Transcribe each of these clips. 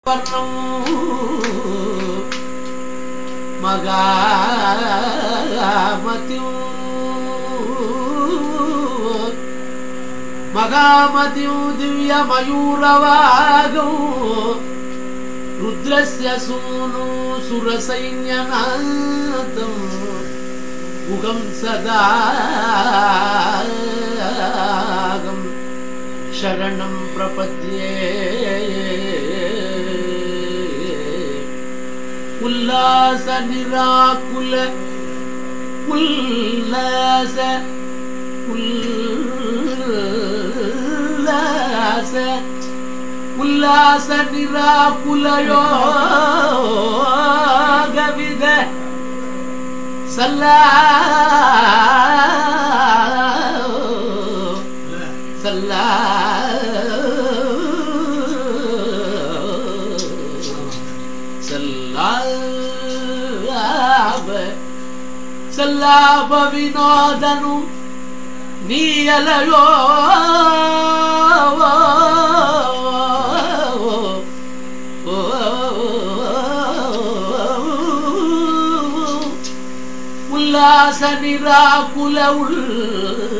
மகாமதியூ மகாமதியூ திவ்ய மயூரவாகோ ருத்ரஸ்ய சூனு சுரசைன்யநாதம் முகம் சதாகம் शरणं प्रपद्ये उल्लास निराकुल उल्लास उल्लास उल्लास निराकुल योगविद सल्ला ಸಲ್ಲಾಭ ಸಲ್ಲಾಭ ವಿನೋದನು ನೀಯಲಯೋ ಉಲ್ಲಾಸ ನಿರಾಕುಲ ಉಲ್ಲಾಸ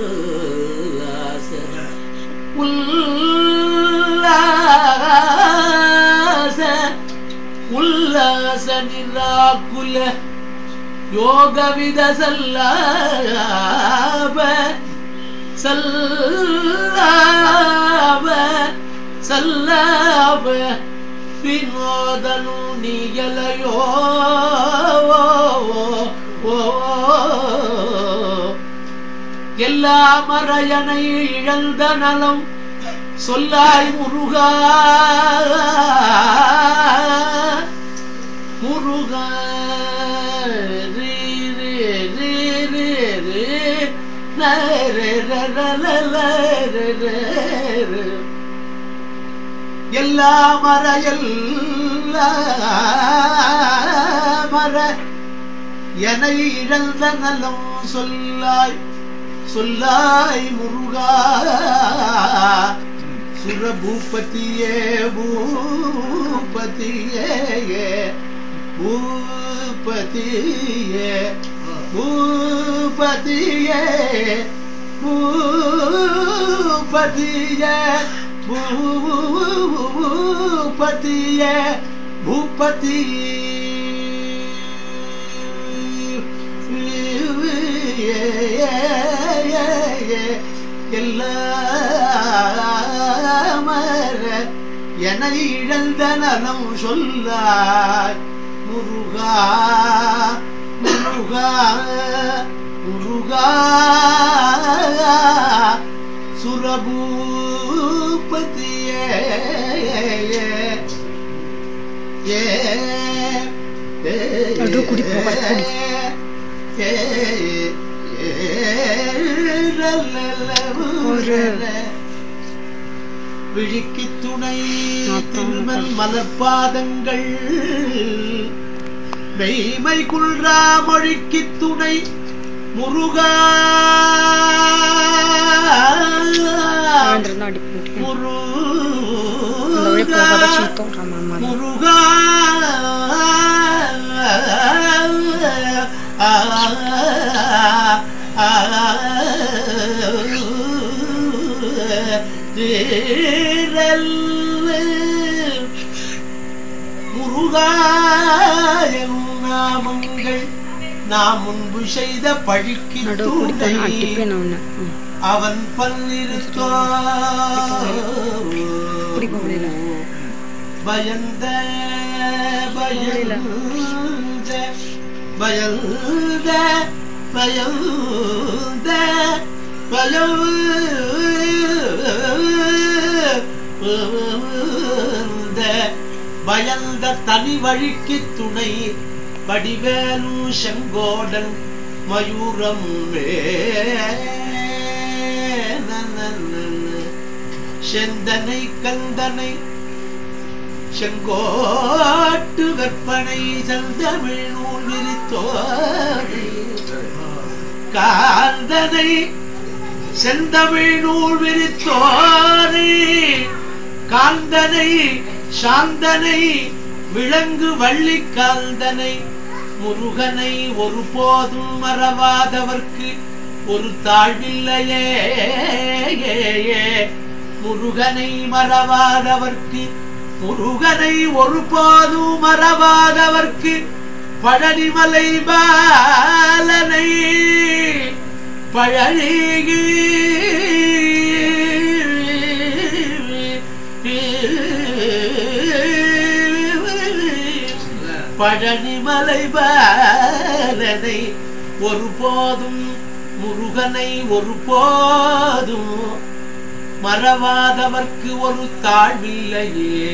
உல்லாச உல்லாச நிராகுல யோக வித சல்லாப சல்லாப சல்லாப வினோதனு நீயலையோ எல்லா மறையனை இழந்த நலம் சொல்லாய் முருகா முருகா ரீ ரீ ரீ ரீ ரீ ந ரே ர ர ல ல ர ர ர. எல்லா மறையல் மர என இழந்த நலம் சொல்லாய் சொல்லாய் முருகா சுரபூபதியே பூபதியே பூபதியே பூபதியே பூபதியே பூபதியே பூபதி எல்லாமர என இழந்த நலம் சொல்லாய் முருகா முருகா முருகா சுரபூபதியே ஏ அடோ, குடி போகாத, குடி. ஒரு விழிக்கு துணை நாத்தம் திருமல் மலர்பாதங்கள் மெய்மை குள்றா மொழிக்கு துணை முருகா ஆந்திரன் அடி போட்டு அந்த வழி போகாத முருகா சீத்தம் ஆமா ஆமா முருகா முருகாயம் நாமங்கள் நாம் முன்பு செய்த பழிக்கு நடு குடிப்பேன் துணை அடிப்பேன் நான் உன்னை ம். அவன் பல்லிருத்தோ குடிக்க முடியல. பயந்த முடியல. பயந்த பயந்த பயந்த பயந்த பயந்த தனி வழிக்கு துணை வடிவேலு செங்கோடன் மயூரம் செந்தனை கந்தனை செங்கோட்டு கற்பனை செந்தமிழ் நூல் விரித்தோரை காந்தனை செந்தமிழ் நூல் விரித்தோரை காந்தனை சாந்தனை விலங்கு வள்ளிக்காந்தனை முருகனை ஒருபோதும் மறவாதவர்க்கு ஒரு தாழ்வில்லையே முருகனை மறவாதவர்க்கு முருகனை ஒருபோதும் மறவாதவர்க்கு பழனிமலை பாலனை பழனி பழனிமலை பாலனை ஒருபோதும் முருகனை ஒருபோதும் மறவாதவர்க்கு ஒரு தாழ்வில்லையே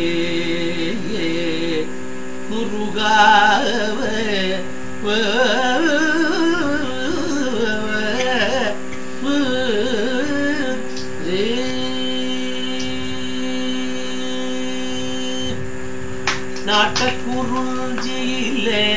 முருகாவ நாட்டக்குருஞ்சியிலே